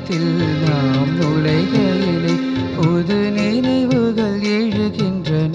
ஆலயத்தில் நாம் நுழைகையிலே புது நினைவுகள் எழுகின்றன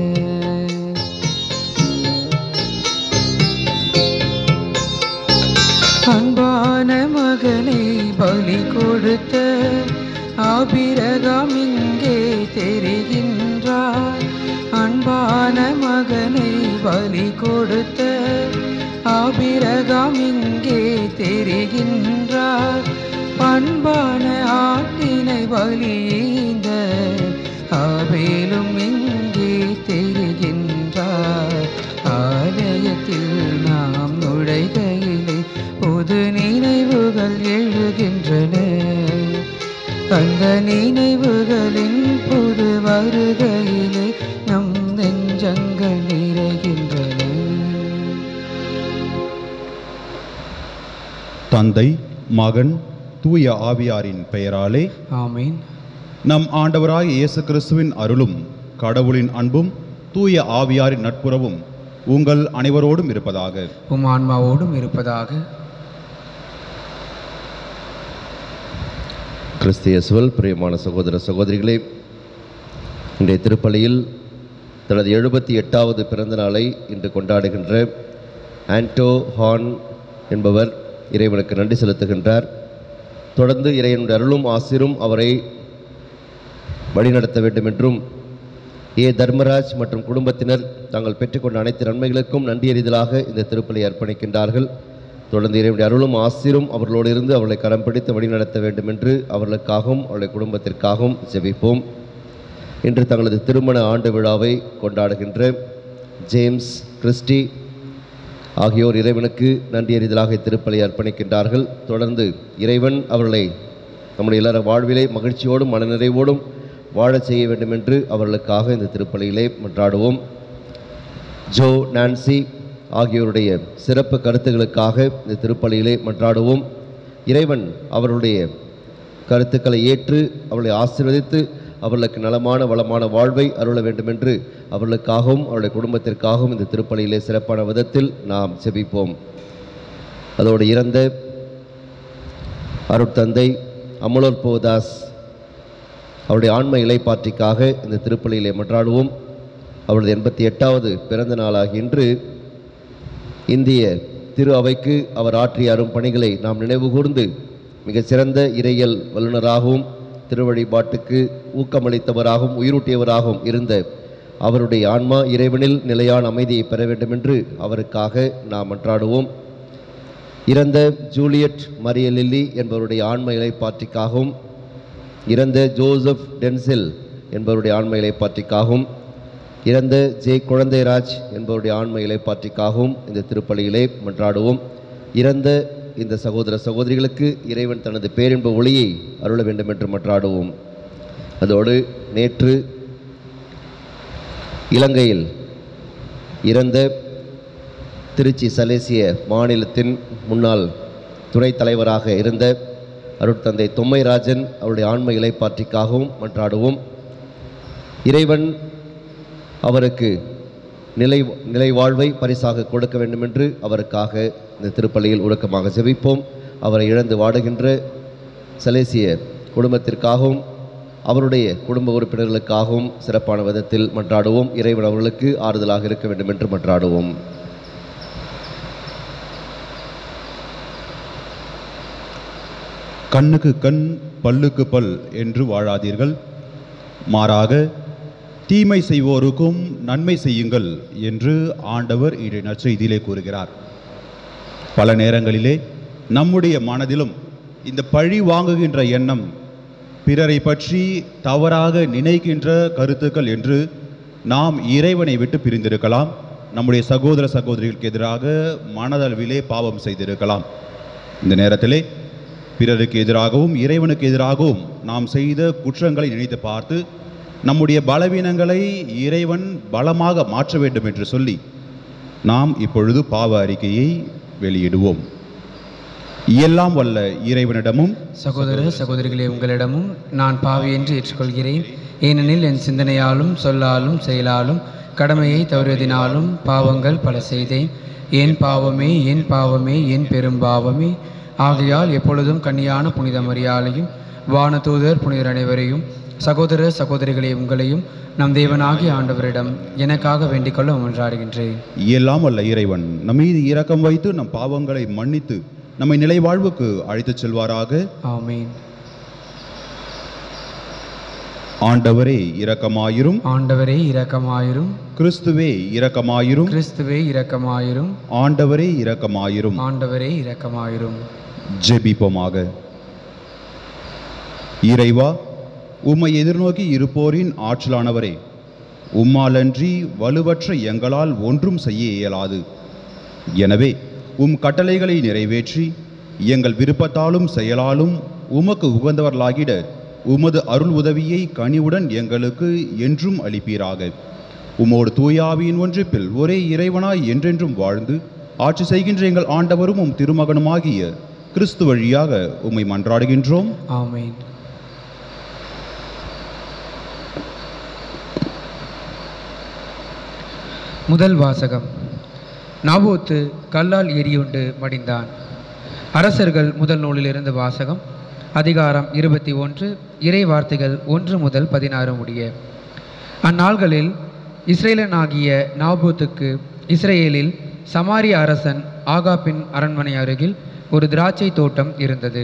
அன்பான மகனை பலி கொடுத்த ஆபிரகாம் இங்கே தெரிகின்றார் அன்பான மகனை பலி கொடுத்த ஆபிரகாம் இங்கே தெரிகின்றார் பண்பான ஆட்டினை பலியீந்த ஆபேலும் இங்கே தெரிகின்றார் ஆலயத்தில் நாம் நுழைகையிலே புது நினைவுகள் எழுகின்றன அந்த நினைவுகளின் புது வருகையிலே நம் நெஞ்சங்கள் நிறைகின்றன தந்தை மகன் தூய ஆவியாரின் பெயராலே ஆமீன் நம் ஆண்டவராய் இயேசு கிறிஸ்துவின் அருளும் கடவுளின் அன்பும் தூய ஆவியாரின் நட்புறவும் உங்கள் அனைவரோடும் இருப்பதாக உம் ஆன்மாவோடும் இருப்பதாக கிறிஸ்தியசுவல் பிரியமான சகோதர சகோதரிகளே இன்றைய திருப்பலியில் தனது எழுபத்தி எட்டாவது பிறந்த நாளை இன்று கொண்டாடுகின்ற ஆண்டோ ஹான் என்பவர் இறைவனுக்கு நன்றி செலுத்துகின்றார் தொடர்ந்து இறைவனுடைய அருளும் ஆசிரும் அவரை வழிநடத்த வேண்டும் என்றும் ஏ தர்மராஜ் மற்றும் குடும்பத்தினர் தாங்கள் பெற்றுக்கொண்ட அனைத்து நன்மைகளுக்கும் நன்றியறிதலாக இந்த திருப்பலி அர்ப்பணிக்கின்றார்கள் தொடர்ந்து இறைவனுடைய அருளும் ஆசிரும் அவர்களோடு இருந்து அவர்களை கரம் பிடித்து வழிநடத்த வேண்டும் என்று அவர்களுக்காகவும் அவருடைய குடும்பத்திற்காகவும் ஜெபிப்போம் இன்று தங்களது திருமண ஆண்டு விழாவை கொண்டாடுகின்ற ஜேம்ஸ் கிறிஸ்டி ஆகியோர் இறைவனுக்கு நன்றியறிதலாக திருப்பலி அர்ப்பணிக்கின்றார்கள் தொடர்ந்து இறைவன் அவர்களை நம்முடைய எல்லார வாழ்விலே மகிழ்ச்சியோடும் மனநிறைவோடும் வாழச் செய்ய வேண்டும் என்று அவர்களுக்காக இந்த திருப்பலியிலே மன்றாடுவோம் ஜோ நான்சி ஆகியோருடைய சிறப்பு கருத்துக்களுக்காக இந்த திருப்பலியிலே மன்றாடுவோம் இறைவன் அவர்களுடைய கருத்துக்களை ஏற்று அவர்களை ஆசீர்வதித்து அவர்களுக்கு நலமான வளமான வாழ்வை அருள வேண்டும் என்று அவர்களுக்காகவும் அவருடைய குடும்பத்திற்காகவும் இந்த திருப்பலியிலே சிறப்பான விதத்தில் நாம் செபிப்போம் அதோடு இறந்த அருட்தந்தை அமலோர் போதாஸ் அவருடைய ஆன்ம இலைப்பாற்றிக்காக இந்த திருப்பலியிலே மன்றாடுவோம் அவரது எண்பத்தி எட்டாவது பிறந்த நாளாகிய இன்று இந்திய திரு அவைக்கு அவர் ஆற்றிய அரும் பணிகளை நாம் நினைவுகூர்ந்து மிகச் சிறந்த இறையியல் வல்லுநராகவும் திருவழிபாட்டுக்கு ஊக்கமளித்தவராகவும் உயிரூட்டியவராகவும் இருந்த அவருடைய ஆன்மா இறைவனில் நிலையான அமைதியை பெற வேண்டும் என்று அவருக்காக நாம் மன்றாடுவோம் இறந்த ஜூலியட் மரிய லில்லி என்பவருடைய ஆன்ம இலைப்பாற்றிக்காகவும் இறந்த ஜோசப் டென்சில் என்பவருடைய ஆன்ம இலைப்பாற்றிக்காகவும் இறந்த ஜே குழந்தைராஜ் என்பவருடைய ஆன்ம இலைப்பாற்றிக்காகவும் இந்த திருப்பலியிலே மன்றாடுவோம் இறந்த இந்த சகோதர சகோதரிகளுக்கு இறைவன் தனது பேரின்ப ஒளியை அருள வேண்டும் என்று மன்றாடுவோம் அதோடு நேற்று இலங்கையில் இறந்த திருச்சி சலேசிய மாநிலத்தின் முன்னாள் துணைத் தலைவராக இருந்த அருட்தந்தை தொம்மைராஜன் அவருடைய ஆன்ம இலைப்பாற்றிக்காகவும் மன்றாடுவோம் இறைவன் அவருக்கு நிலை நிலை வாழ்வை பரிசாக கொடுக்க வேண்டும் என்று அவருக்காக இந்த திருப்பலியில் உறக்கமாக ஜெபிப்போம் அவரை இழந்து வாடுகின்ற சலேசிய குடும்பத்திற்காகவும் அவருடைய குடும்ப உறுப்பினர்களுக்காகவும் சிறப்பான விதத்தில் மன்றாடுவோம் இறைவன் அவர்களுக்கு ஆறுதலாக இருக்க வேண்டும் என்று மன்றாடுவோம் கண்ணுக்கு கண் பல்லுக்கு பல் என்று வாழாதீர்கள் மாறாக தீமை செய்வோருக்கும் நன்மை செய்யுங்கள் என்று ஆண்டவர் இன்றைய நற்செய்தியிலே கூறுகிறார் பல நேரங்களிலே நம்முடைய மனதிலும் இந்த பழி வாங்குகின்ற எண்ணம் பிறரை பற்றி தவறாக நினைக்கின்ற கருத்துக்கள் என்று நாம் இறைவனை விட்டு பிரிந்திருக்கலாம் நம்முடைய சகோதர சகோதரிகளுக்கு எதிராக மனதளவிலே பாவம் செய்திருக்கலாம் இந்த நேரத்திலே பிறருக்கு எதிராகவும் இறைவனுக்கு எதிராகவும் நாம் செய்த குற்றங்களை நினைத்து பார்த்து நம்முடைய பலவீனங்களை இறைவன் பலமாக மாற்ற வேண்டும் என்று சொல்லி நாம் இப்பொழுது பாவ அறிக்கையை வெளியிடுவோம் எல்லாம் வல்ல இறைவனிடமும் சகோதர சகோதரிகளே உங்களிடமும் நான் பாவி என்று ஏற்றுக்கொள்கிறேன் ஏனெனில் என் சிந்தனையாலும் சொல்லாலும் செயலாலும் கடமையை தவறுவதினாலும் பாவங்கள் பல செய்தேன் என் பாவமே என் பாவமே என் பெரும் பாவமே ஆகையால் எப்பொழுதும் கன்னியான புனித மரியாளையும் வானதூதர் புனிதர் அனைவரையும் சகோதர சகோதரிகளே உங்களையும் நம் தேவனாகிய ஆண்டவரிடம் எனக்காக வேண்டிக் கொள்ள ஒன்றாடுகின்றேன் எல்லாம் வல்ல இறைவன் நம் மீது இரக்கம் வைத்து நம் பாவங்களை மன்னித்து நம்மை நிலை வாழ்வுக்கு அழைத்துச் செல்வாராக ஆமீன் ஆண்டவரே இரக்கமாயிரும் ஆண்டவரே இரக்கமாயிரும் கிறிஸ்துவே இரக்கமாயிரும் கிறிஸ்துவே இரக்கமாயிரும் ஆண்டவரே இரக்கமாயிரும் ஆண்டவரே இரக்கமாயிரும் ஜெபிப்போமாக இறைவா உம்மை எதிர்நோக்கி இருப்போரின் ஆற்றலானவரே உம்மாலன்றி வலுவற்ற எங்களால் ஒன்றும் செய்ய இயலாது எனவே உம் கட்டளைகளை நிறைவேற்றி எங்கள் விருப்பத்தாலும் செயலாலும் உமக்கு உகந்தவர்களாகிட உமது அருள் உதவியை கனிவுடன் எங்களுக்கு என்றும் அளிப்பீராக உமோடு தூயாவியின் ஒன்றிப்பில் ஒரே இறைவனாய் என்றென்றும் வாழ்ந்து ஆட்சி செய்கின்ற எங்கள் ஆண்டவரும் உம் திருமகனுமாகிய கிறிஸ்து வழியாக உம்மை மன்றாடுகின்றோம் ஆமீன் முதல் வாசகம் நாபோத்து கல்லால் எரியுண்டு மடிந்தான் அரசர்கள் முதல் நூலிலிருந்து வாசகம் அதிகாரம் இருபத்தி ஒன்று இறை வார்த்தைகள் ஒன்று முதல் பதினாறு முடிய அந்நாள்களில் இஸ்ரேலனாகிய நாபோத்துக்கு இஸ்ரேலில் சமாரிய அரசன் ஆகாபின் அரண்மனை அருகில் ஒரு திராட்சை தோட்டம் இருந்தது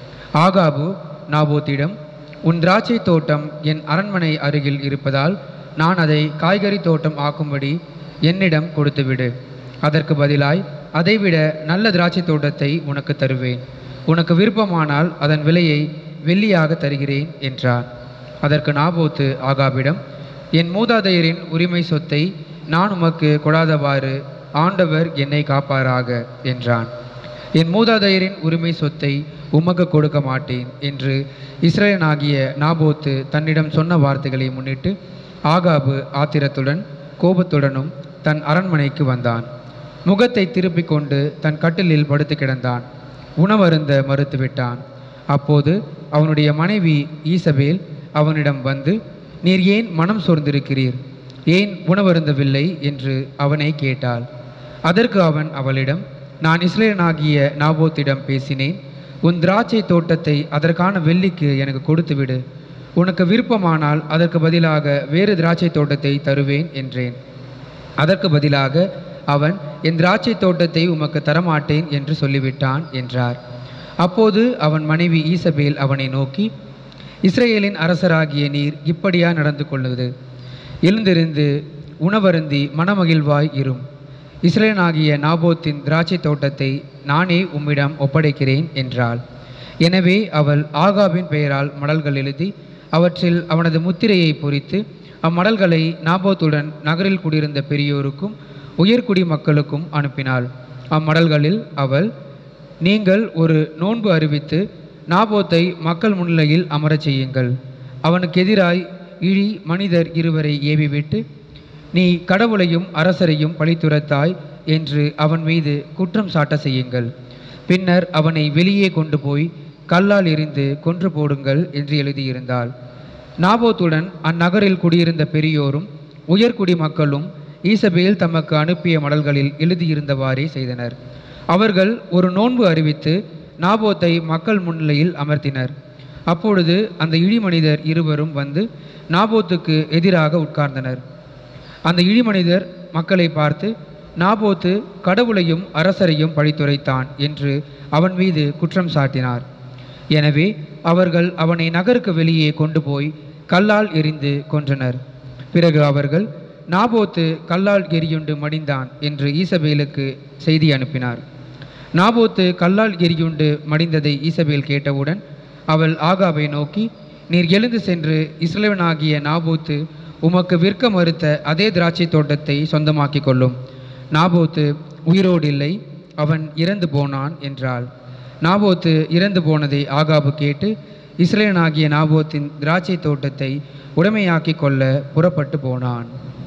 ஆகாபு நாபோத்திடம் உன் திராட்சை தோட்டம் என் அரண்மனை அருகில் இருப்பதால் நான் அதை காய்கறி தோட்டம் ஆக்கும்படி என்னிடம் கொடுத்துவிடு அதற்கு பதிலாய் அதைவிட நல்ல திராட்சை தோட்டத்தை உனக்கு தருவேன் உனக்கு விருப்பமானால் அதன் விலையை வெள்ளியாக தருகிறேன் என்றார் அதற்கு நாபோத்து ஆகாபிடம் என் மூதாதையரின் உரிமை சொத்தை நான் உமக்கு கொடாதவாறு ஆண்டவர் என்னை காப்பாராக என்றான் என் மூதாதையரின் உரிமை சொத்தை உமக்கு கொடுக்க மாட்டேன் என்று இஸ்ரேலனாகிய நாபோத்து தன்னிடம் சொன்ன வார்த்தைகளை முன்னிட்டு ஆகாபு ஆத்திரத்துடன் கோபத்துடனும் தன் அரண்மனைக்கு வந்தான் முகத்தை திருப்பிக் கொண்டு தன் கட்டிலில் படுத்து கிடந்தான் உணவருந்த மறுத்துவிட்டான் அப்போது அவனுடைய மனைவி ஈசபேல் அவனிடம் வந்து நீர் ஏன் மனம் சோர்ந்திருக்கிறீர் ஏன் உணவருந்தவில்லை என்று அவனை கேட்டாள் அதற்கு அவன் அவளிடம் நான் இஸ்ரேலனாகிய நாபோத்திடம் பேசினேன் உன் திராட்சை தோட்டத்தை அதற்கான வெள்ளிக்கு எனக்கு கொடுத்துவிடு உனக்கு விருப்பமானால் அதற்கு பதிலாக வேறு திராட்சை தோட்டத்தை தருவேன் என்றேன் அதற்கு பதிலாக அவன் என் திராட்சை தோட்டத்தை உமக்கு தரமாட்டேன் என்று சொல்லிவிட்டான் என்றார் அப்போது அவன் மனைவி ஈசபேல் அவனை நோக்கி இஸ்ரேலின் அரசராகிய நீர் இப்படியா நடந்து கொள்ளுது எழுந்திருந்து உணவருந்தி மனமகிழ்வாய் இரும் இஸ்ரேலனாகிய நாபோத்தின் திராட்சை தோட்டத்தை நானே உம்மிடம் ஒப்படைக்கிறேன் என்றாள் எனவே அவள் ஆகாபின் பெயரால் மடல்கள் எழுதி அவற்றில் அவனது முத்திரையை பொறித்து அம்மடல்களை நாபோத்துடன் நகரில் குடியிருந்த பெரியோருக்கும் உயர்குடி மக்களுக்கும் அனுப்பினாள் அம்மடல்களில் அவள் நீங்கள் ஒரு நோன்பு அறிவித்து நாபோத்தை மக்கள் முன்னிலையில் அமரச் செய்யுங்கள் அவனுக்கு எதிராய் இழி மனிதர் இருவரை ஏவிவிட்டு நீ கடவுளையும் அரசரையும் பழித்துரைத்தாய் என்று அவன் மீது குற்றம் சாட்ட செய்யுங்கள் பின்னர் அவனை வெளியே கொண்டு போய் கல்லால் எறிந்து கொன்று போடுங்கள் என்று எழுதியிருந்தாள் நாபோத்துடன் அந்நகரில் குடியிருந்த பெரியோரும் உயர்குடி மக்களும் ஈசபேல் தமக்கு அனுப்பிய மடல்களில் எழுதியிருந்தவாறே செய்தனர் அவர்கள் ஒரு நோன்பு அறிவித்து நாபோத்தை மக்கள் முன்னிலையில் அமர்த்தினர் அப்பொழுது அந்த இழிமனிதர் இருவரும் வந்து நாபோத்துக்கு எதிராக உட்கார்ந்தனர் அந்த இழிமனிதர் மக்களை பார்த்து நாபோத்து கடவுளையும் அரசரையும் பழித்துரைத்தான் என்று அவன் மீது குற்றம் சாட்டினார் எனவே அவர்கள் அவனை நகருக்கு வெளியே கொண்டு போய் கல்லால் எறிந்து கொன்றனர் பிறகு அவர்கள் நாபோத்து கல்லால் எரியுண்டு மடிந்தான் என்று ஈசபேலுக்கு செய்தி அனுப்பினார் நாபோத்து கல்லால் எரியுண்டு மடிந்ததை ஈசபேல் கேட்டவுடன் அவள் ஆகாபை நோக்கி நீர் எழுந்து சென்று இஸ்ரேலனாகிய நாபோத்து உமக்கு விற்க மறுத்த அதே திராட்சை தோட்டத்தை சொந்தமாக்கிக் கொள்ளும் நாபோத்து உயிரோடு இல்லை அவன் இறந்து போனான் என்றாள் நாபோத்து இறந்து போனதை ஆகாபு கேட்டு இஸ்ரேலனாகிய நாபோத்தின் திராட்சை தோட்டத்தை உடைமையாக்கிக் கொள்ள புறப்பட்டு போனான்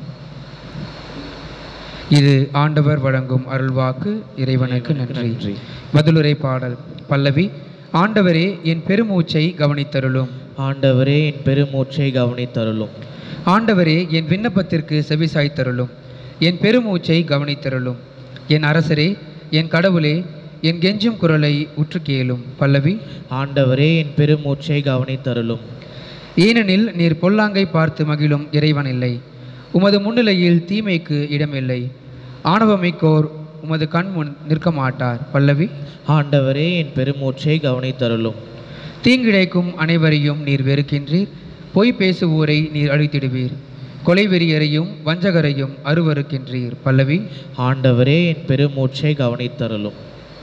இது ஆண்டவர் வழங்கும் அருள்வாக்கு இறைவனுக்கு நன்றி பதிலுரை பாடல் பல்லவி ஆண்டவரே என் பெருமூச்சை கவனித்தருளும் ஆண்டவரே என் பெருமூச்சை கவனித்தருளும் ஆண்டவரே என் விண்ணப்பத்திற்கு செவிசாய்த்தருளும் என் பெருமூச்சை கவனித்தருளும் என் அரசரே என் கடவுளே என் கெஞ்சும் குரலை உற்று கேளும் பல்லவி ஆண்டவரே என் பெருமூச்சை கவனித்தருளும் ஏனெனில் நீர் பொல்லாங்கை பார்த்து மகிழும் இறைவன் இல்லை உமது முன்னிலையில் தீமைக்கு இடமில்லை ஆணவமிக்கோர் உமது கண் முன் நிற்க மாட்டார் பல்லவி ஆண்டவரே என் பெருமூச்சை கவனித்தருளும் தீங்கிழைக்கும் அனைவரையும் நீர் வெறுக்கின்றீர் பொய் பேசுவோரை நீர் அழித்திடுவீர் கொலைவெறியரையும் வஞ்சகரையும் அருவருக்கின்றீர் பல்லவி ஆண்டவரே என் பெருமூச்சை கவனித்தருளும்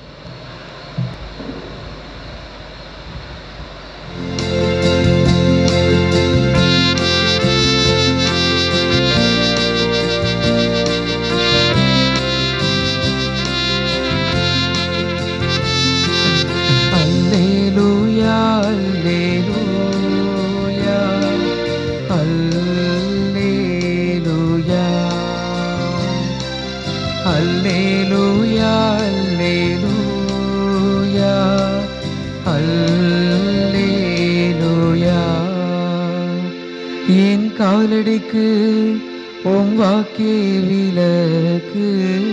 அல்லேலூயா அல்லேலூயா அல்லேலூயா அல்லேலூயா அல்லேலூயா அல்லேலூயா என் காலடிக்கு உம் வாக்கே விளக்கு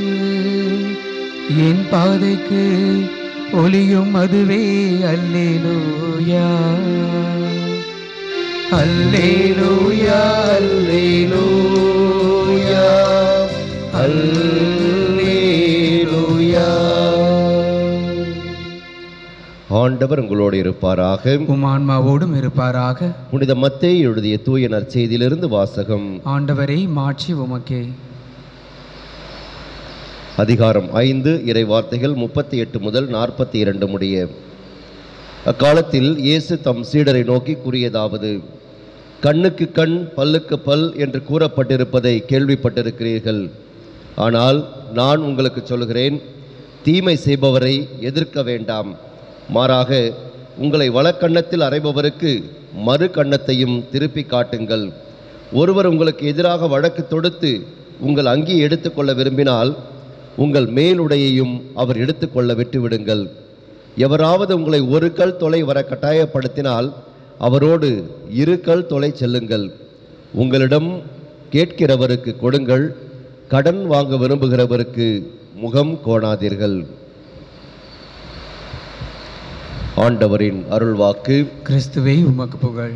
என் பாதைக்கு ஒளியும் அதுவே அல்லேலூயா அல்லேலூயா அல்லேலூயா அல்லேலூயா ஆண்டவர் உங்களோடு இருப்பாராக உம் ஆன்மாவோடும் இருப்பாராக புனித மத்தேயு எழுதிய தூய நற்செய்தியிலிருந்து வாசகம் ஆண்டவரை மாற்றி உமக்கே அதிகாரம் ஐந்து இறை வார்த்தைகள் முப்பத்தி எட்டு முதல் நாற்பத்தி இரண்டு முடிய அக்காலத்தில் இயேசு தம் சீடரை நோக்கி கூறியதாவது கண்ணுக்கு கண் பல்லுக்கு பல் என்று கூறப்பட்டிருப்பதை கேள்விப்பட்டிருக்கிறீர்கள் ஆனால் நான் உங்களுக்கு சொல்கிறேன் தீமை செய்பவரை எதிர்க்க வேண்டாம் மாறாக உங்களை வலக்கண்ணத்தில் அறைபவருக்கு மறு கன்னத்தையும் திருப்பி காட்டுங்கள் ஒருவர் உங்களுக்கு எதிராக வழக்கு தொடுத்து உங்கள் அங்கி எடுத்துக்கொள்ள விரும்பினால் உங்கள் மேலுடையையும் அவர் எடுத்துக்கொள்ள விட்டுவிடுங்கள் எவராவது உங்களை ஒரு கல் தொலை வர கட்டாயப்படுத்தினால் அவரோடு இரு கல் தொலை செல்லுங்கள் உங்களிடம் கேட்கிறவருக்கு கொடுங்கள் கடன் வாங்க விரும்புகிறவருக்கு முகம் கோணாதீர்கள் ஆண்டவரின் அருள்வாக்கு கிறிஸ்துவே உமக்கு புகழ்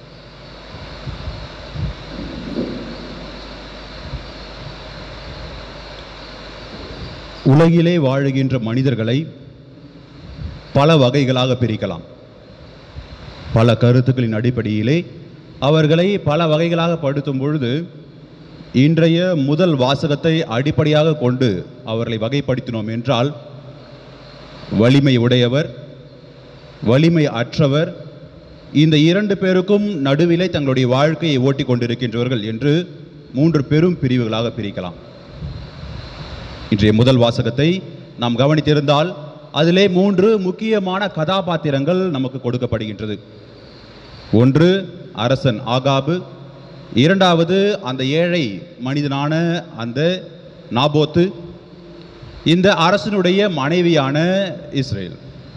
உலகிலே வாழுகின்ற மனிதர்களை பல வகைகளாக பிரிக்கலாம் பல கருத்துக்களின் அடிப்படையிலே அவர்களை பல வகைகளாக படுத்தும் பொழுது இன்றைய முதல் வாசகத்தை அடிப்படையாக கொண்டு அவர்களை வகைப்படுத்தினோம் என்றால் வலிமை உடையவர் வலிமை அற்றவர் இந்த இரண்டு பேருக்கும் நடுவிலே தங்களுடைய வாழ்க்கையை ஓட்டிக் கொண்டிருக்கின்றவர்கள் என்று மூன்று பெரும் பிரிவுகளாக பிரிக்கலாம் இன்றைய முதல் வாசகத்தை நாம் கவனித்திருந்தால் அதிலே மூன்று முக்கியமான கதாபாத்திரங்கள் நமக்கு கொடுக்கப்படுகின்றது ஒன்று அரசன் ஆகாபு இரண்டாவது அந்த ஏழை மனிதனான அந்த நாபோத்து இந்த அரசனுடைய மனைவியான இஸ்ரேல்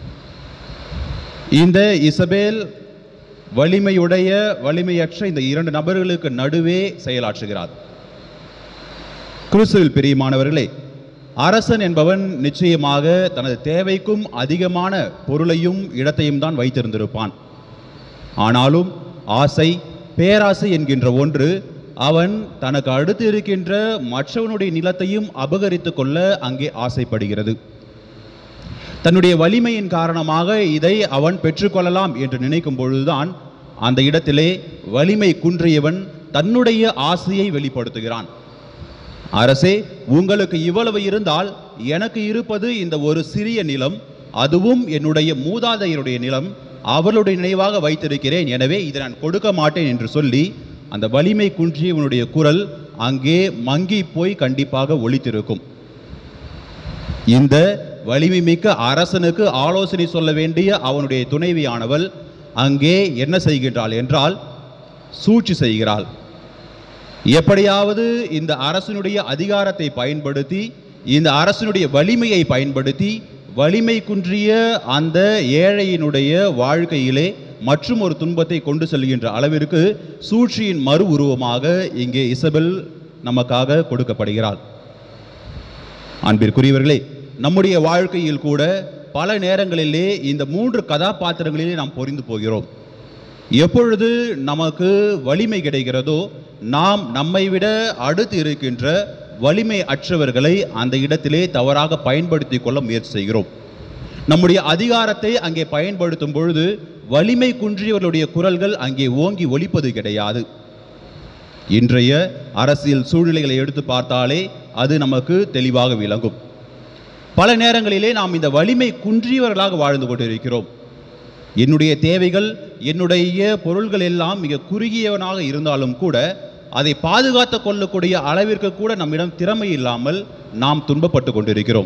இந்த இசபேல் வலிமையுடைய வலிமையற்ற இந்த இரண்டு நபர்களுக்கு நடுவே செயலாற்றுகிறார் கிறிஸ்துவில் பிரியமானவர்களே அரசன் என்பவன் நிச்சயமாக தனது தேவைக்கும் அதிகமான பொருளையும் இடத்தையும் தான் வைத்திருந்திருப்பான் ஆனாலும் ஆசை பேராசை என்கின்ற ஒன்று அவன் தனக்கு அடுத்து இருக்கின்ற மற்றவனுடைய நிலத்தையும் அபகரித்து கொள்ள அங்கே ஆசைப்படுகிறது தன்னுடைய வலிமையின் காரணமாக இதை அவன் பெற்றுக்கொள்ளலாம் என்று நினைக்கும் பொழுதுதான் அந்த இடத்திலே வலிமை குன்றியவன் தன்னுடைய ஆசையை வெளிப்படுத்துகிறான் அரசே உங்களுக்கு இவ்வளவு இருந்தால் எனக்கு இருப்பது இந்த ஒரு சிறிய நிலம் அதுவும் என்னுடைய மூதாதையருடைய நிலம் அவர்களுடைய நினைவாக வைத்திருக்கிறேன் எனவே இதை நான் கொடுக்க மாட்டேன் என்று சொல்லி அந்த வலிமை குன்றியவனுடைய குரல் அங்கே மங்கி போய் கண்டிப்பாக ஒலித்திருக்கும் இந்த வலிமை மிக்க அரசனுக்கு ஆலோசனை சொல்ல வேண்டிய அவனுடைய துணைவியானவள் அங்கே என்ன செய்கின்றாள் என்றால் சூழ்ச்சி செய்கிறாள் எப்படியாவது இந்த அரசனுடைய அதிகாரத்தை பயன்படுத்தி இந்த அரசனுடைய வலிமையை பயன்படுத்தி வலிமை குன்றிய அந்த ஏழையினுடைய வாழ்க்கையிலே மற்றும் ஒரு துன்பத்தை கொண்டு செல்கின்ற அளவிற்கு சூழ்ச்சியின் மறு உருவமாக இங்கே இசபெல் நமக்காக கொடுக்கப்படுகிறாள் அன்பிற்குரியவர்களே நம்முடைய வாழ்க்கையில் கூட பல நேரங்களிலே இந்த மூன்று கதாபாத்திரங்களிலே நாம் பொரிந்து போகிறோம் எப்பொழுது நமக்கு வலிமை கிடைக்கிறதோ நாம் நம்மை விட அடுத்து இருக்கின்ற வலிமை அற்றவர்களை அந்த இடத்திலே தவறாக பயன்படுத்தி கொள்ள முயற்சி செய்கிறோம் நம்முடைய அதிகாரத்தை அங்கே பயன்படுத்தும் பொழுது வலிமை குன்றியவர்களுடைய குரல்கள் அங்கே ஓங்கி ஒலிப்பது கிடையாது இன்றைய அரசியல் சூழ்நிலைகளை எடுத்து பார்த்தாலே அது நமக்கு தெளிவாக விளங்கும் பல நேரங்களிலே நாம் இந்த வலிமை குன்றியவர்களாக வாழ்ந்து கொண்டிருக்கிறோம் என்னுடைய தேவைகள் என்னுடைய பொருள்கள் எல்லாம் மிக குறுகியவனாக இருந்தாலும் கூட அதை பாதுகாத்து கொள்ளக்கூடிய அளவிற்கு கூட நம்மிடம் திறமை இல்லாமல் நாம் துன்பப்பட்டு கொண்டிருக்கிறோம்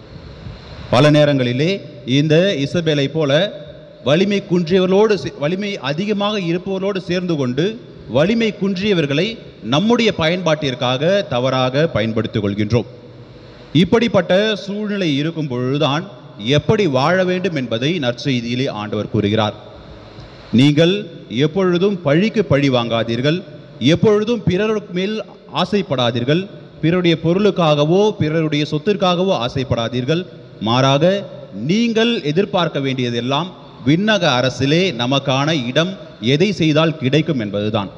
பல நேரங்களிலே இந்த இசபேலை போல வலிமை குன்றியவர்களோடு சே- வலிமை அதிகமாக இருப்பவர்களோடு சேர்ந்து கொண்டு வலிமை குன்றியவர்களை நம்முடைய பயன்பாட்டிற்காக தவறாக பயன்படுத்திக் கொள்கின்றோம் இப்படிப்பட்ட சூழ்நிலை இருக்கும் பொழுதுதான் எப்படி வாழ வேண்டும் என்பதை நற்செய்தியிலே ஆண்டவர் கூறுகிறார் நீங்கள் எப்பொழுதும் பழிக்கு பழி வாங்காதீர்கள் எப்பொழுதும் பிறருக்கு மேல் ஆசைப்படாதீர்கள் பிறருடைய பொருளுக்காகவோ பிறருடைய சொத்திற்காகவோ ஆசைப்படாதீர்கள் மாறாக நீங்கள் எதிர்பார்க்க வேண்டியதெல்லாம் விண்ணக அரசிலே நமக்கான இடம் எதை செய்தால் கிடைக்கும் என்பதுதான்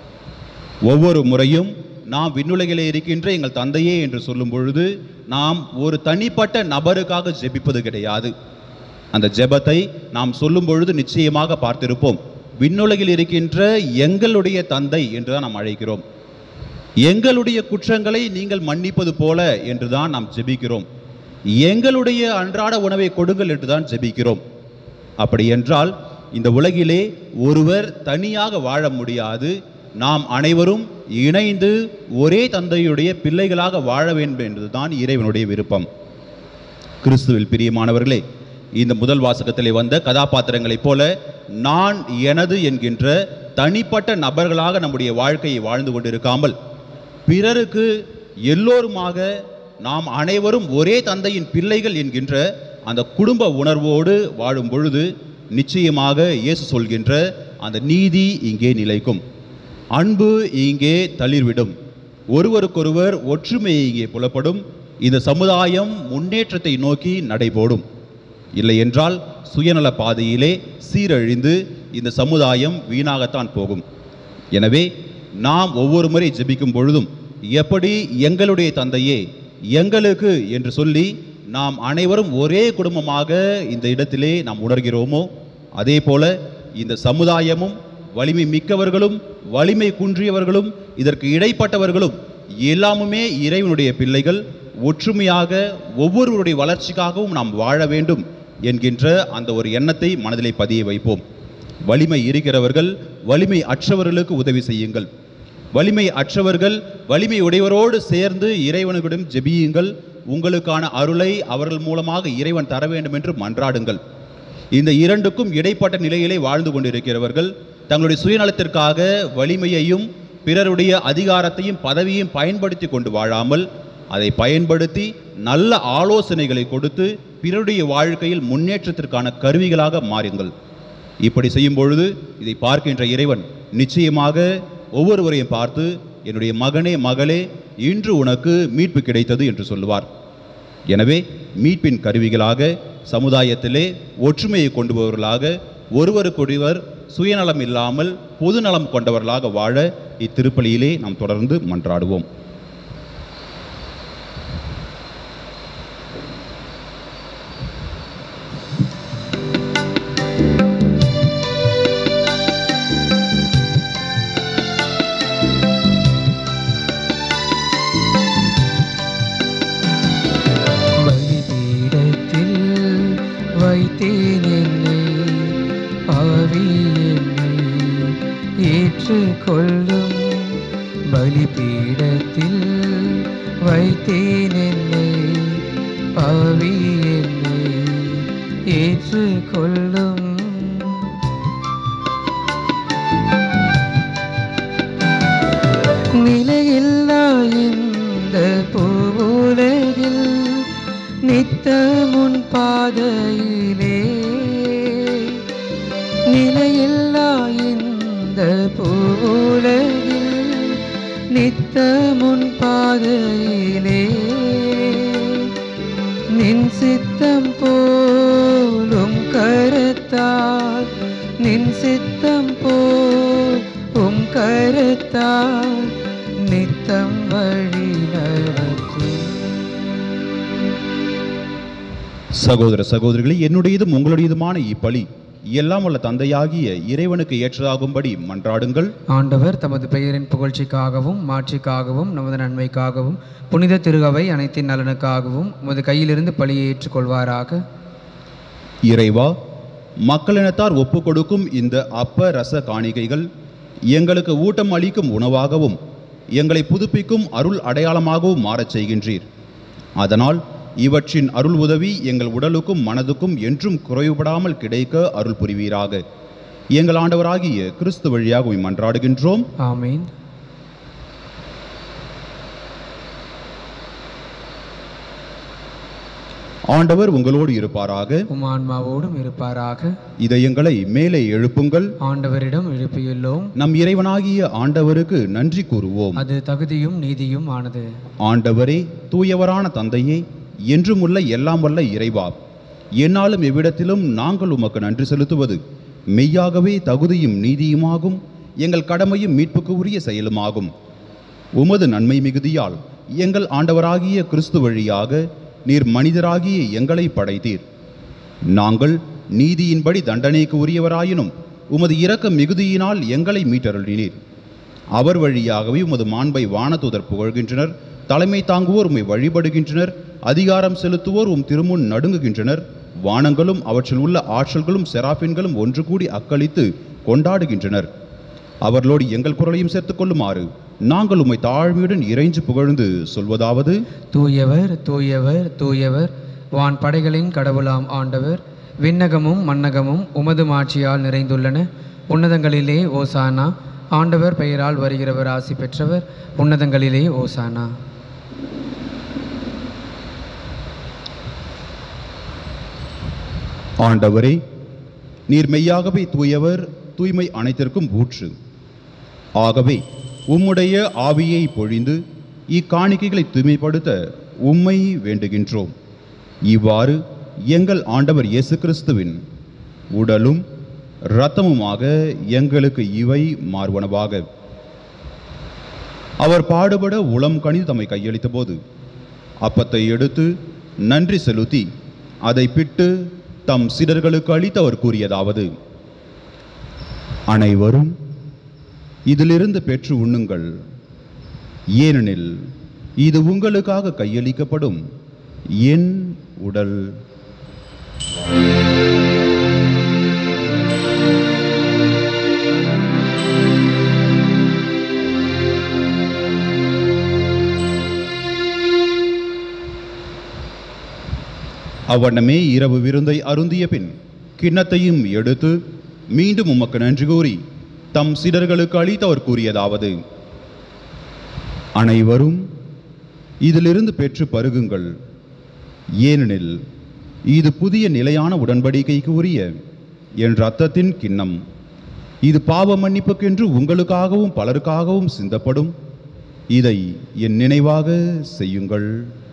ஒவ்வொரு முறையும் நாம் விண்ணுலகிலே இருக்கின்ற எங்கள் தந்தையே என்று சொல்லும் பொழுது நாம் ஒரு தனிப்பட்ட நபருக்காக ஜெபிப்பது கிடையாது அந்த ஜெபத்தை நாம் சொல்லும் பொழுது நிச்சயமாக பார்த்திருப்போம் விண்ணுலகில் இருக்கின்ற எங்களுடைய தந்தை என்று தான் நாம் அழைக்கிறோம் எங்களுடைய குற்றங்களை நீங்கள் மன்னிப்பது போல என்று தான் நாம் ஜெபிக்கிறோம் எங்களுடைய அன்றாட உணவை கொடுங்கள் என்று தான் ஜெபிக்கிறோம் அப்படி என்றால் இந்த உலகிலே ஒருவர் தனியாக வாழ முடியாது நாம் அனைவரும் இணைந்து ஒரே தந்தையுடைய பிள்ளைகளாக வாழ வேண்டும் என்பதுதான் இறைவனுடைய விருப்பம் கிறிஸ்துவில் பிரியமானவர்களே இந்த முதல் வாசகத்திலே வந்த கதாபாத்திரங்களைப் போல நான் எனது என்கின்ற தனிப்பட்ட நபர்களாக நம்முடைய வாழ்க்கையை வாழ்ந்து கொண்டிருக்காமல் பிறருக்கு எல்லோருமாக நாம் அனைவரும் ஒரே தந்தையின் பிள்ளைகள் என்கின்ற அந்த குடும்ப உணர்வோடு வாழும் பொழுது நிச்சயமாக இயேசு சொல்கின்ற அந்த நீதி இங்கே நிலைக்கும் அன்பு இங்கே தளிர்விடும் ஒருவருக்கொருவர் ஒற்றுமை இங்கே புலப்படும் இந்த சமுதாயம் முன்னேற்றத்தை நோக்கி நடைபோடும் இல்லை என்றால் சுயநல பாதையிலே சீரழிந்து இந்த சமுதாயம் வீணாகத்தான் போகும் எனவே நாம் ஒவ்வொரு முறை ஜெபிக்கும் பொழுதும் எப்படி எங்களுடைய தந்தையே எங்களுக்கு என்று சொல்லி நாம் அனைவரும் ஒரே குடும்பமாக இந்த இடத்திலே நாம் உணர்கிறோமோ அதே போல இந்த சமுதாயமும் வலிமை மிக்கவர்களும் வலிமை குன்றியவர்களும் இதற்கு இடைப்பட்டவர்களும் எல்லாமுமே இறைவனுடைய பிள்ளைகள் ஒற்றுமையாக ஒவ்வொருவருடைய வளர்ச்சிக்காகவும் நாம் வாழ வேண்டும் என்கின்ற அந்த ஒரு எண்ணத்தை மனதிலே பதிய வைப்போம் வலிமை இருக்கிறவர்கள் வலிமை அற்றவர்களுக்கு உதவி செய்யுங்கள் வலிமை அற்றவர்கள் வலிமை உடையவரோடு சேர்ந்து இறைவனுடன் ஜெபியுங்கள் உங்களுக்கான அருளை அவர்கள் மூலமாக இறைவன் தர வேண்டும் என்று மன்றாடுங்கள் இந்த இரண்டுக்கும் இடைப்பட்ட நிலையிலே வாழ்ந்து கொண்டிருக்கிறவர்கள் தங்களுடைய சுயநலத்திற்காக வலிமையையும் பிறருடைய அதிகாரத்தையும் பதவியையும் பயன்படுத்தி கொண்டு வாழாமல் அதை பயன்படுத்தி நல்ல ஆலோசனைகளை கொடுத்து பிறருடைய வாழ்க்கையில் முன்னேற்றத்திற்கான கருவிகளாக மாறுங்கள் இப்படி செய்யும் பொழுது இதை பார்க்கின்ற இறைவன் நிச்சயமாக ஒவ்வொருவரையும் பார்த்து என்னுடைய மகனே மகளே இன்று உனக்கு மீட்பு கிடைத்தது என்று சொல்லுவார் எனவே மீட்பின் கருவிகளாக சமுதாயத்திலே ஒற்றுமையை கொண்டு வருவர்களாக ஒருவருக்கொருவர் சுயநலம் இல்லாமல் பொதுநலம் கொண்டவர்களாக வாழ இத்திருப்பலியிலே நாம் தொடர்ந்து மன்றாடுவோம் பலிபீடத்தில் வைத்தேன் என்னை பாவி என்னை ஏற்றுக்கொள்ளும் பலிபீடத்தில் வைத்தேன் என்னை பாவி என்னை ஏற்றுக்கொள்ளும் நிலையில்லா இந்த பூவுலகில் நித்தமுன் பாதையிலே நிலையில்லா இந்த பூவுலகில் நித்தமுன் பாதையிலே நின் சித்தம் போலும் கருத்தால் நின் சித்தம் போல் உம் கருத்தால் நித்தம் வழி நடத்தும் சகோதர சகோதரிகளே என்னுடையதும் உங்களுடையதுமான இப்பலி எல்லாம் உள்ள தந்தையாகிய இறைவனுக்கு ஏற்றதாகும்படி மன்றாடுங்கள் ஆண்டவர் தமது பெயரின் புகழ்ச்சிக்காகவும் மாட்சிக்காகவும் நமது நன்மைக்காகவும் புனித திருகவை அனைத்தின் நலனுக்காகவும் உமது கையிலிருந்து பழியை ஏற்றுக்கொள்வாராக இறைவா மக்களினத்தார் ஒப்புக் கொடுக்கும் இந்த அப்ப ரச காணிக்கைகள் எங்களுக்கு ஊட்டம் அளிக்கும் உணவாகவும் எங்களை புதுப்பிக்கும் அருள் அடையாளமாகவும் மாறச் செய்கின்றீர் அதனால் இவற்றின் அருள் உதவி எங்கள் உடலுக்கும் மனதுக்கும் என்றும் குறைவுபடாமல் கிடைக்க அருள் புரிவீராக எங்கள் ஆண்டவராகிய கிறிஸ்து வழியாக உம்மை மன்றாடுகின்றோம் ஆமீன் ஆண்டவர் உங்களோடு இருப்பாராக உம் ஆன்மாவோடும் இருப்பாராக இதயங்களை மேலே எழுப்புங்கள் ஆண்டவரிடம் எழுப்பியுள்ளோம் நம் இறைவனாகிய ஆண்டவருக்கு நன்றி கூறுவோம் அது தகுதியும் நீதியும் ஆனது ஆண்டவரே தூயவரான தந்தையே என்றும் உள்ள எல்லாம் வல்ல இறைவா என்னாலும் எவ்விடத்திலும் நாங்கள் உமக்கு நன்றி செலுத்துவது மெய்யாகவே தகுதியும் நீதியுமாகும் எங்கள் கடமையும் மீட்புக்கு உரிய செயலுமாகும் உமது நன்மை மிகுதியால் எங்கள் ஆண்டவராகிய கிறிஸ்து வழியாக நீர் மனிதராகிய எங்களை படைத்தீர் நாங்கள் நீதியின்படி தண்டனைக்கு உரியவராயினும் உமது இரக்க மிகுதியினால் எங்களை மீட்டருளினீர் அவர் வழியாகவே உமது மாண்பை வானதூதர் புகழ்கின்றனர் தலைமை தாங்குவோர் உம்மை வழிபடுகின்றனர் அதிகாரம் செலுத்துவோர் உம் திருமுன் நடுங்குகின்றனர் வானங்களும் அவற்றில் உள்ள ஆற்றல்களும் செராபின்களும் ஒன்று கூடி அக்களித்து கொண்டாடுகின்றனர் அவர்களோடு எங்கள் குரலையும் சேர்த்துக் கொள்ளுமாறு நாங்கள் உம்மை தாழ்மையுடன் இறைஞ்சு புகழ்ந்து சொல்வதாவது தூயவர் தூயவர் தூயவர் வான் படைகளின் கடவுளாம் ஆண்டவர் விண்ணகமும் மன்னகமும் உமது மாட்சியால் நிறைந்துள்ளன உன்னதங்களிலே ஓசானா ஆண்டவர் பெயரால் வருகிறவர் ஆசி பெற்றவர் உன்னதங்களிலே ஓசானா ஆண்டவரே நீர் மெய்யாகவே தூயவர் தூய்மை அனைத்திற்கும் ஊற்று ஆகவே உம்முடைய ஆவியை பொழிந்து இக்காணிக்கைகளை தூய்மைப்படுத்த உம்மை வேண்டுகின்றோம் இவ்வாறு எங்கள் ஆண்டவர் இயேசு கிறிஸ்துவின் உடலும் இரத்தமுமாக எங்களுக்கு இவை மார்வனவாக அவர் பாடுபட உளம் கணிந்து தம்மை கையளித்த போது அப்பத்தை எடுத்து நன்றி செலுத்தி அதை பிட்டு தம் சிடர்களுக்கு அளித்து அவர் கூறியதாவது அனைவரும் இதிலிருந்து பெற்று உண்ணுங்கள் ஏனெனில் இது உங்களுக்காக கையளிக்கப்படும் என் உடல் அவ்வண்ணமே இரவு விருந்தை அருந்திய பின் கிண்ணத்தையும் எடுத்து மீண்டும் உமக்கு நன்றி கூறி தம் சிடர்களுக்கு அளித்து அவர் கூறியதாவது அனைவரும் இதிலிருந்து பெற்று பருகுங்கள் ஏனெனில் இது புதிய நிலையான உடன்படிக்கைக்கு உரிய என் இரத்தத்தின் கிண்ணம் இது பாவ மன்னிப்புக்கென்று உங்களுக்காகவும் பலருக்காகவும் சிந்தப்படும் இதை என் நினைவாக செய்யுங்கள்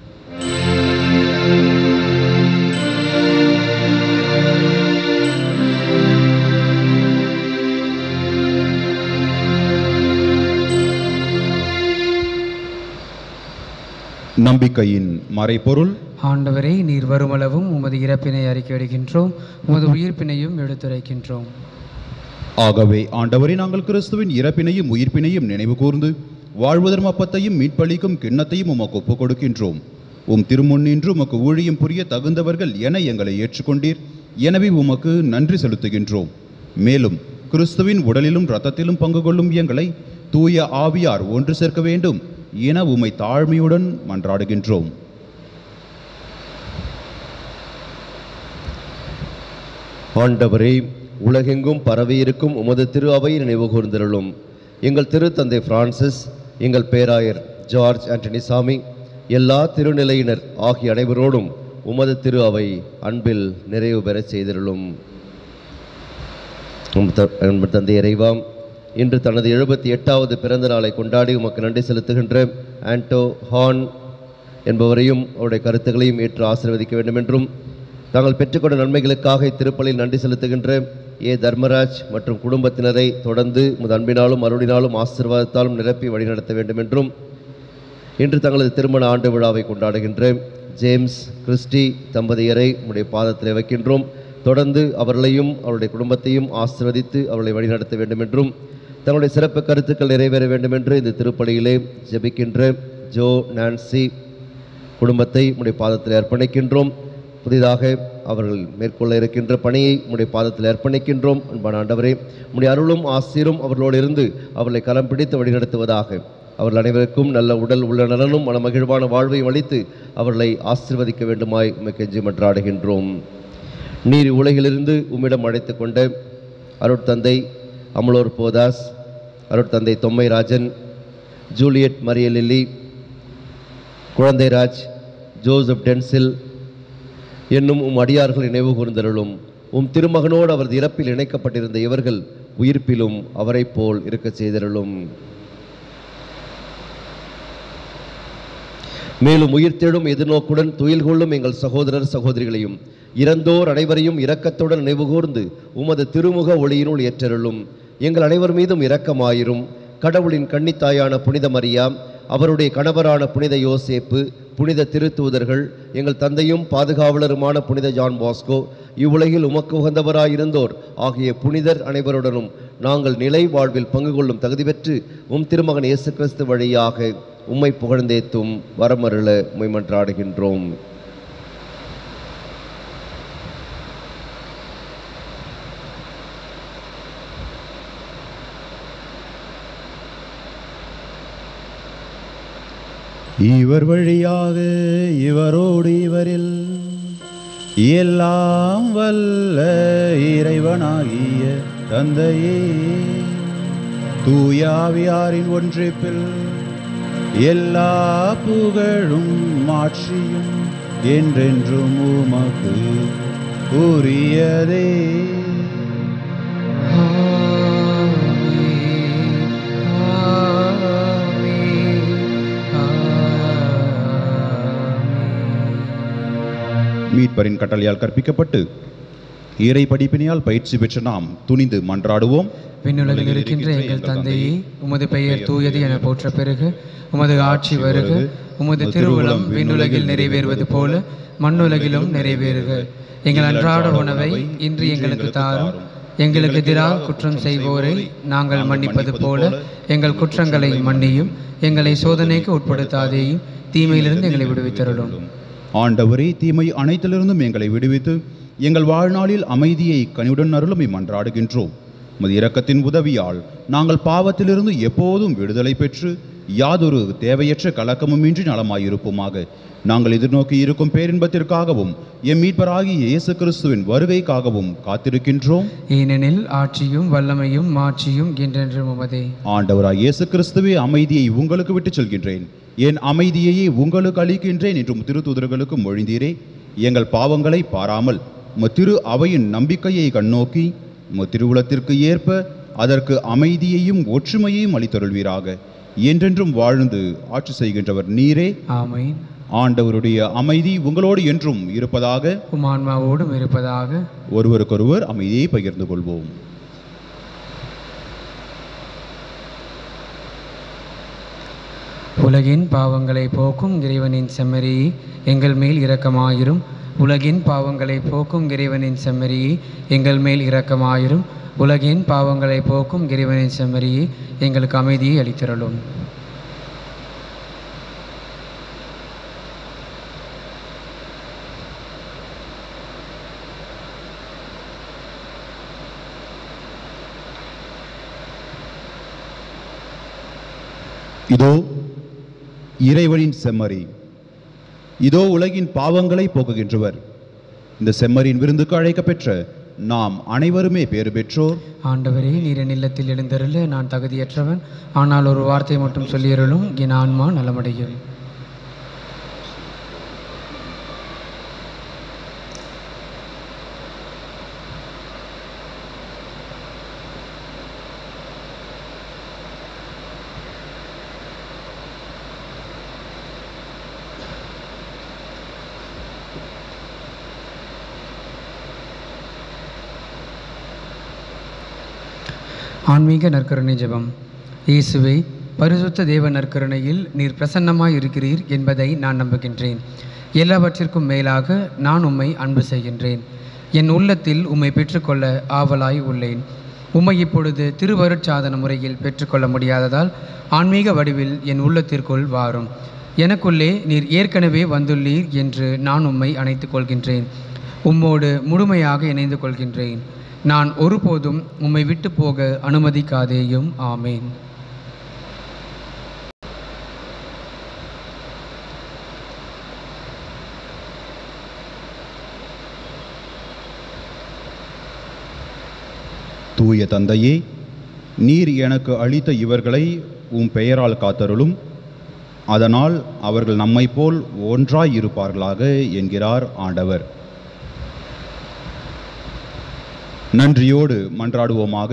நம்பிக்கையின் மறைபொருள் ஆண்டவரே நீர் வருமளவும் உமது இறப்பினை அறிக்கையிடுகின்றோம் உமது உயிர்ப்பினையும் எடுத்துரைக்கின்றோம் ஆகவே ஆண்டவரே நாங்கள் கிறிஸ்துவின் இறப்பினையும் உயிர்ப்பினையும் நினைவு கூர்ந்து வாழ்வதரும் அப்பத்தையும் மீட்பளிக்கும் கிண்ணத்தையும் உமக்கு ஒப்புக் கொடுக்கின்றோம் உம் திருமுன்னின்று உமக்கு ஊழியம் புரிய தகுந்தவர்கள் என எங்களை ஏற்றுக்கொண்டீர் எனவே உமக்கு நன்றி செலுத்துகின்றோம் மேலும் கிறிஸ்துவின் உடலிலும் இரத்தத்திலும் பங்கு கொள்ளும் எங்களை தூய ஆவியார் ஒன்று சேர்க்க வேண்டும் என உம்மை தாழ்மையுடன் மன்றாடுகின்றோம் ஆண்டவரே உலகெங்கும் பரவியிருக்கும் உமது திரு அவை நினைவு கூர்ந்திருளும் எங்கள் திருத்தந்தை பிரான்சிஸ் எங்கள் பேராயர் ஜார்ஜ் ஆண்டனி சாமி எல்லா திருநிலையினர் ஆகிய அனைவரோடும் உமது திரு அவை அன்பில் நிறைவு பெறச் செய்திருளும் உம் த- அன்பு தந்தை இறைவாம் இன்று தனது எழுபத்தி எட்டாவது பிறந்த நாளை கொண்டாடி உமக்கு நன்றி செலுத்துகின்ற ஆண்டோ ஹான் என்பவரையும் அவருடைய கருத்துக்களையும் ஏற்று ஆசீர்வதிக்க வேண்டும் என்றும் தாங்கள் பெற்றுக்கொண்ட நன்மைகளுக்காக இத்திருப்பலில் நன்றி செலுத்துகின்ற ஏ தர்மராஜ் மற்றும் குடும்பத்தினரை தொடர்ந்து உமது அன்பினாலும் அருளினாலும் ஆசீர்வாதத்தாலும் நிரப்பி வழிநடத்த வேண்டும் என்றும் இன்று தங்களது திருமண ஆண்டு விழாவை கொண்டாடுகின்ற ஜேம்ஸ் கிறிஸ்டி தம்பதியரை உடைய பாதத்தில் வைக்கின்றோம் தொடர்ந்து அவர்களையும் அவருடைய குடும்பத்தையும் ஆசீர்வதித்து அவர்களை வழிநடத்த வேண்டும் என்றும் தங்களுடைய சிறப்பு கருத்துக்கள் நிறைவேற வேண்டும் என்று இந்த திருப்பலியிலே ஜெபிக்கின்ற ஜோ நான்சி குடும்பத்தை உடைய பாதத்தில் அர்ப்பணிக்கின்றோம் புதிதாக அவர்கள் மேற்கொள்ள இருக்கின்ற பணியை உடைய பாதத்தில் அர்ப்பணிக்கின்றோம் அன்பான ஆண்டவரே உடைய அருளும் ஆசீரும் அவர்களோடு இருந்து அவர்களை கரம் பிடித்து வழிநடத்துவதாக அவர்கள் அனைவருக்கும் நல்ல உடல் உள்ள நலனும் மனமகிழ்வான வாழ்வையும் அளித்து அவர்களை ஆசீர்வதிக்க வேண்டுமாய் உம்மை கெஞ்சி மன்றாடுகின்றோம் நீர் உலகிலிருந்து உம்மிடம் அழைத்து கொண்ட அருட்தந்தை அமலோர் போதாஸ் அருட்தந்தை Thommairajan Juliet Mariyalilly Kulanthairaj Joseph Denzil என்னும் உம் அடியார்களை நினைவு கூர்ந்தருளும் உம் திருமகனோடு அவரது இறப்பில் இணைக்கப்பட்டிருந்த இவர்கள் உயிர்ப்பிலும் அவரைப் போல் இருக்கச் செய்தருளும் மேலும் உயிர்த்தெழும் எதிர்நோக்குடன் துயில் கொள்ளும் எங்கள் சகோதரர் சகோதரிகளையும் இறந்தோர் அனைவரையும் இரக்கத்துடன் நினைவுகூர்ந்து உமது திருமுக ஒளியினுள் ஏற்றருளும் எங்கள் அனைவர் மீதும் இரக்கமாயிரும் கடவுளின் கன்னித்தாயான புனித மரியா அவருடைய கணவரான புனித யோசேப்பு புனித திருத்தூதர்கள் எங்கள் தந்தையும் பாதுகாவலருமான புனித ஜான் பாஸ்கோ இவ்வுலகில் உமக்கு உகந்தவராயிருந்தோர் ஆகிய புனிதர் அனைவருடனும் நாங்கள் நிலை வாழ்வில் பங்கு கொள்ளும் தகுதி பெற்று உம் திருமகன் இயேசு கிறிஸ்து வழியாக உம்மை புகழ்ந்தேத்தும் வரமருள உம்மை இவர் வழியாக இவரோடு இவரில் எல்லாம் வல்ல இறைவனாகிய தந்தையே தூயாவியாரின் ஒன்றிப்பில் எல்லா புகழும் மாட்சியும் என்றென்றும் உமக்கு உரியதே மீட்பரின் கட்டளையால் கற்பிக்கப்பட்டு இறை படிப்பினையால் பயிற்சி பெற்ற நாம் துணிந்து மன்றாடுவோம் விண்ணுலகில் இருக்கின்ற எங்கள் தந்தையே உமது பெயர் தூயது என போற்ற பிறகு உமது ஆட்சி வருக உமது திருவுளம் விண்ணுலகில் நிறைவேறுவது போல மண்ணுலகிலும் நிறைவேறுக எங்கள் அன்றாட உணவை இன்று எங்களுக்கு தாரும் எங்களுக்கு எதிராக குற்றம் செய்வோரை நாங்கள் மன்னிப்பது போல எங்கள் குற்றங்களை மன்னியும் எங்களை சோதனைக்கு உட்படுத்தாதேயும் தீமையிலிருந்து எங்களை விடுவித்தருளும் ஆண்டவரே தீமை அனைத்திலிருந்தும் எங்களை விடுவித்து எங்கள் வாழ்நாளில் அமைதியை கனிவுடன் அருளுமை மன்றாடுகின்றோம் உமது இரக்கத்தின் உதவியால் நாங்கள் பாவத்திலிருந்து எப்போதும் விடுதலை பெற்று யாதொரு தேவையற்ற கலக்கமுமின்றி நலமாயிருப்போமாக நாங்கள் எதிர்நோக்கி இருக்கும் பேரின்பத்திற்காகவும் எம் மீட்பராகிய இயேசு கிறிஸ்துவின் வருகைக்காகவும் காத்திருக்கின்றோம் ஏனெனில் ஆட்சியும் வல்லமையும் மாட்சியும் என்றென்றும் உமதே ஆண்டவராய் இயேசு கிறிஸ்துவே அமைதியை உங்களுக்கு விட்டுச் செல்கின்றேன் என் அமைதியையே உங்களுக்கு அளிக்கின்றேன் என்றும் திருத்தூதர்களுக்கு மொழிந்தீரே எங்கள் பாவங்களை பாராமல் உம திரு அவையின் நம்பிக்கையை கண்ணோக்கி உம திருவுளத்திற்கு ஏற்ப அதற்கு அமைதியையும் ஒற்றுமையையும் அளித்தருள்வீராக என்றென்றும் வாழ்ந்து ஆட்சி செய்கின்றவர் நீரே ஆமென் ஆண்டவருடைய அமைதி உங்களோடு என்றும் இருப்பதாக உம் ஆன்மாவோடும் இருப்பதாக ஒருவருக்கொருவர் அமைதியை பகிர்ந்து கொள்வோம் உலகின் பாவங்களை போக்கும் இறைவனின் செம்மறியே எங்கள் மேல் இரக்கமாயிரும் உலகின் பாவங்களை போக்கும் இறைவனின் செம்மறியே எங்கள் மேல் இரக்கமாயிரும் உலகின் பாவங்களை போக்கும் இறைவனின் செம்மறியே எங்களுக்கு அமைதியை அளித்திரளும் இதோ இறைவனின் செம்மறி இதோ உலகின் பாவங்களை போக்குகின்றவர் இந்த செம்மறியின் விருந்துக்கு அழைக்கப்பெற்ற நாம் அனைவருமே பேறு பெற்றோர் ஆண்டவரே நீர் என் இல்லத்தில் எழுந்தருள நான் தகுதியற்றவன் ஆனால் ஒரு வார்த்தை மட்டும் சொல்லியருளும் என் ஆன்மா நலமடையும் ஆன்மீக நற்கருணை ஜெபம் இயேசுவே பரிசுத்த தேவ நற்கருணையில் நீர் பிரசன்னமாய் இருக்கிறீர் என்பதை நான் நம்புகின்றேன் எல்லாவற்றிற்கும் மேலாக நான் உம்மை அன்பு செய்கின்றேன் என் உள்ளத்தில் உம்மை பெற்றுக்கொள்ள ஆவலாய் உள்ளேன் உம்மை இப்பொழுது திருவருட்சாதன முறையில் பெற்றுக்கொள்ள முடியாததால் ஆன்மீக வடிவில் என் உள்ளத்திற்குள் வாரும் எனக்குள்ளே நீர் ஏற்கனவே வந்துள்ளீர் என்று நான் உம்மை அணைத்துக் கொள்கின்றேன் உம்மோடு முழுமையாக இணைந்து கொள்கின்றேன் நான் ஒருபோதும் உம்மை விட்டு போக அனுமதிக்காதேயும் ஆமேன் தூய தந்தையே நீர் எனக்கு அளித்த இவர்களை உம் பெயரால் காத்தருளும் அதனால் அவர்கள் நம்மைப் போல் ஒன்றாய் இருப்பார்களாக என்கிறார் ஆண்டவர் நன்றியோடு மன்றாடுவோமாக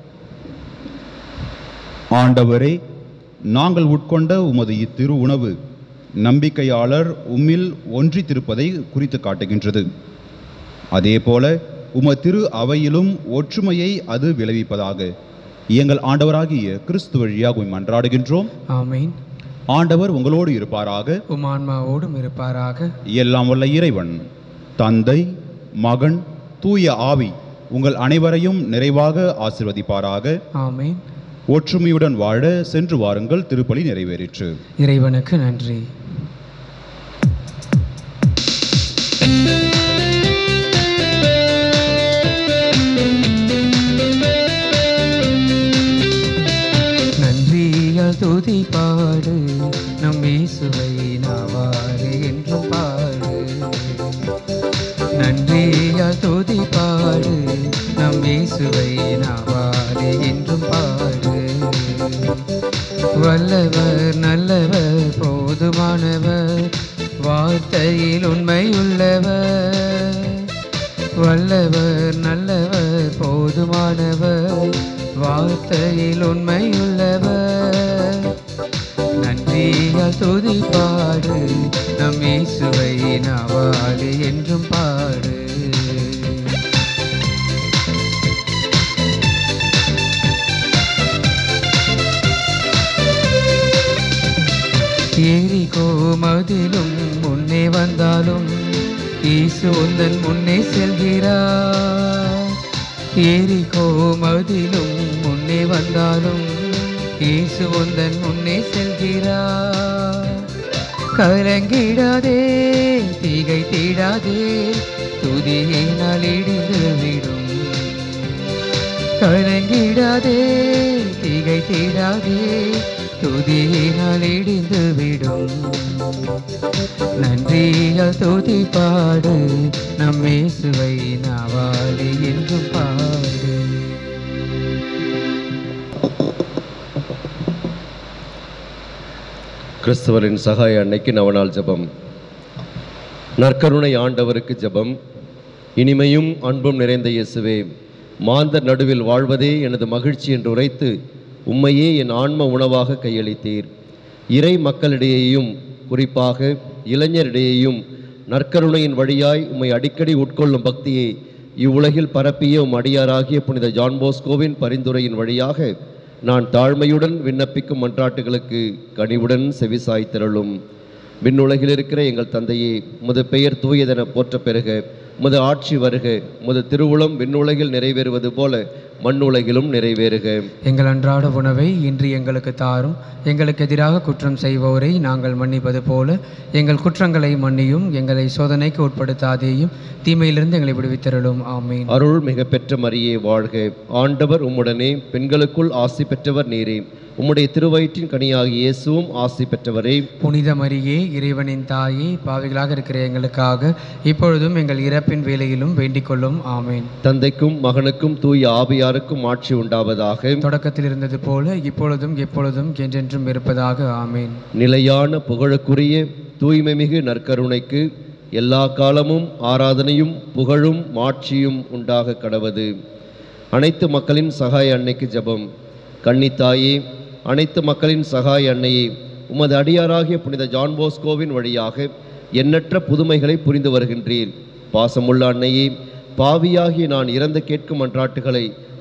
ஆண்டவரே நாங்கள் உட்கொண்ட உமது இத்திரு உணவு நம்பிக்கையாளர் உம்மில் ஒன்றித்திருப்பதை குறித்து காட்டுகின்றது அதேபோல உம திரு அவையிலும் ஒற்றுமையை அது விளைவிப்பதாக எங்கள் ஆண்டவராகிய கிறிஸ்து வழியாக உம்மை மன்றாடுகின்றோம் ஆமேன் ஆண்டவர் உங்களோடு இருப்பாராக உம் ஆன்மாவோடும் இருப்பாராக எல்லாம் வல்ல இறைவன் தந்தை மகன் தூய ஆவி உங்கள் அனைவரையும் நிறைவாக ஆசிர்வதிப்பாராக ஆமேன் ஒற்றுமையுடன் வாழ சென்று வாருங்கள் திருப்பலி நிறைவேறிற்று இறைவனுக்கு நன்றி நன்றியால் துதி பாடு நம் இயேசுவை நாவாறு என்றும் பாடு நன்றியால் துதி பாடு நம் இயேசுவை நாவாறு என்றும் பாடு வல்லவர் நல்லவர் போதுமானவர் வார்த்தையில் உண்மையுள்ளவர் வல்லவர் நல்லவர் போதுமானவர் வார்த்தையில் உண்மையுள்ளவர் நன்றியால் துதி பாடு நம் இயேசுவை நாவாடு என்றும் பாடு ஏரிகோ மதிலும் முன்னே வந்தாலும் இயேசு உந்தன் முன்னே செல்கிறார் ஏரிகோ மதிலும் முன்னே வந்தாலும் இயேசு உந்தன் முன்னே செல்கிறார் கலங்கிடாதே தீகை தீடாதே துதியினால் இடிந்து விடும் கலங்கிடாதே தீகை தீடாதே துதியினால் இடிந்து விடும் நன்றியால் துதி பாடு நம் இயேசுவை நாவாடி என்றும் பாடு கிறிஸ்துவரின் சகாய அன்னைக்கு நவநாள் ஜெபம் நற்கருணை ஆண்டவருக்கு ஜெபம் இனிமையும் அன்பும் நிறைந்த இயேசுவே மாந்தர் நடுவில் வாழ்வதே எனது மகிழ்ச்சி என்று உரைத்து உம்மையே என் ஆன்ம உணவாக கையளித்தீர் இறை மக்களிடையேயும் குறிப்பாக இளைஞரிடையேயும் நற்கருணையின் வழியாய் உம்மை அடிக்கடி உட்கொள்ளும் பக்தியை இவ்வுலகில் பரப்பிய உம் அடியாராகிய புனித ஜான் போஸ்கோவின் பரிந்துரையின் வழியாக நான் தாழ்மையுடன் விண்ணப்பிக்கும் மன்றாட்டுகளுக்கு கனிவுடன் செவிசாய்த்திரளும் விண்ணுலகில் இருக்கிற எங்கள் தந்தையே உமது பெயர் தூயதென போற்ற பெறுக உமது ஆட்சி வருக உமது திருவுளம் விண்ணுலகில் நிறைவேறுவது போல மண்ணுலகிலும் நிறைவேறுக எங்கள் அன்றாட உணவை இன்று எங்களுக்கு தாரும் எங்களுக்கு எதிராக குற்றம் செய்வோரை நாங்கள் மன்னிப்பது போல எங்கள் குற்றங்களை மன்னியும் எங்களை சோதனைக்கு உட்படுத்தாதேயும் தீமையிலிருந்து எங்களை விடுவித்தருளும் ஆமீன் அருள் மிக பெற்ற மரியே வாழ்க ஆண்டவர் உம்முடனே பெண்களுக்குள் ஆசி பெற்றவர் நீரே உம்முடைய திருவயிற்றின் கனியாகிய இயேசுவும் ஆசி பெற்றவரே புனித மரியே இறைவனின் தாயே பாவிகளாக இருக்கிற எங்களுக்காக இப்பொழுதும் எங்கள் இறப்பின் வேலையிலும் வேண்டிக் கொள்ளும் ஆமேன் தந்தைக்கும் மகனுக்கும் தூய ஆவியாருக்கும் ஆட்சி உண்டாவதாக தொடக்கத்தில் இருந்தது போல இப்பொழுதும் எப்பொழுதும் என்றென்றும் இருப்பதாக ஆமேன் நிலையான புகழுக்குரிய தூய்மை மிகு நற்கருணைக்கு எல்லா காலமும் ஆராதனையும் புகழும் மாட்சியும் உண்டாக கடவது அனைத்து மக்களின் சகாய அன்னைக்கு ஜெபம் கன்னித்தாயே அனைத்து மக்களின் சகாய அன்னையே உமது அடியாராகிய புனித ஜான் போஸ்கோவின் வழியாக எண்ணற்ற புதுமைகளை புரிந்து வருகின்றீர் பாசமுள்ள அன்னையே பாவியாகிய நான் இறந்து கேட்கும் மன்றாட்டுகளை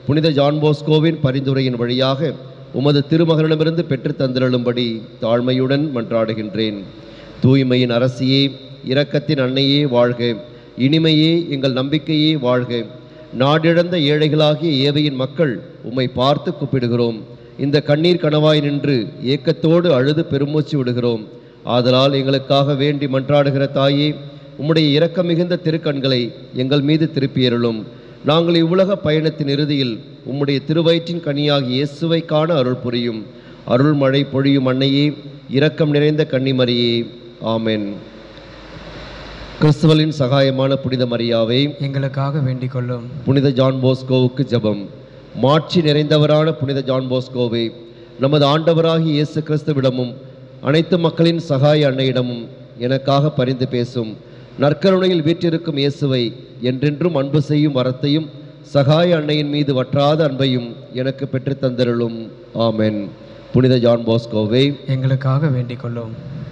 புனித ஜான் போஸ்கோவின் பரிந்துரையின் வழியாக உமது திருமகனிடமிருந்து பெற்றுத் தந்திரளும்படி தாழ்மையுடன் மன்றாடுகின்றேன் தூய்மையின் அரசியே இரக்கத்தின் அன்னையே வாழ்க இனிமையே எங்கள் நம்பிக்கையே வாழ்க நாடிழந்த ஏழைகளாகிய ஏவையின் மக்கள் உம்மை பார்த்து கூப்பிடுகிறோம் இந்த கண்ணீர் கணவாய் நின்று ஏக்கத்தோடு அழுது பெருமூச்சு விடுகிறோம் ஆதலால் எங்களுக்காக வேண்டி மன்றாடுகிற தாயே உம்முடைய இரக்கம் மிகுந்த திருக்கண்களை எங்கள் மீது திருப்பியருளும் நாங்கள் இவ்வுலக பயணத்தின் இறுதியில் உம்முடைய திருவயிற்றின் கனியாகிய இயேசுவை காண அருள் புரியும் அருள் மழை பொழியும் அன்னையே இரக்கம் நிறைந்த கன்னிமரியே ஆமென் கிறிஸ்துவலின் சகாயமான புனித மரியாவை எங்களுக்காக வேண்டிக் கொள்ளும் புனித ஜான் போஸ்கோவுக்கு ஜெபம் மாட்சி நிறைந்தவரான புனித ஜான் போஸ்கோவே நமது ஆண்டவராகிய இயேசு கிறிஸ்துவிடமும் அனைத்து மக்களின் சகாய அன்னையிடமும் எனக்காக பரிந்து பேசும் நற்கருணையில் வீற்றிருக்கும் இயேசுவை என்றென்றும் அன்பு செய்யும் வரத்தையும் சகாய அன்னையின் மீது வற்றாத அன்பையும் எனக்கு பெற்றுத் தந்திருளும் ஆமென் புனித ஜான் போஸ்கோவே எங்களுக்காக வேண்டிக் கொள்ளும்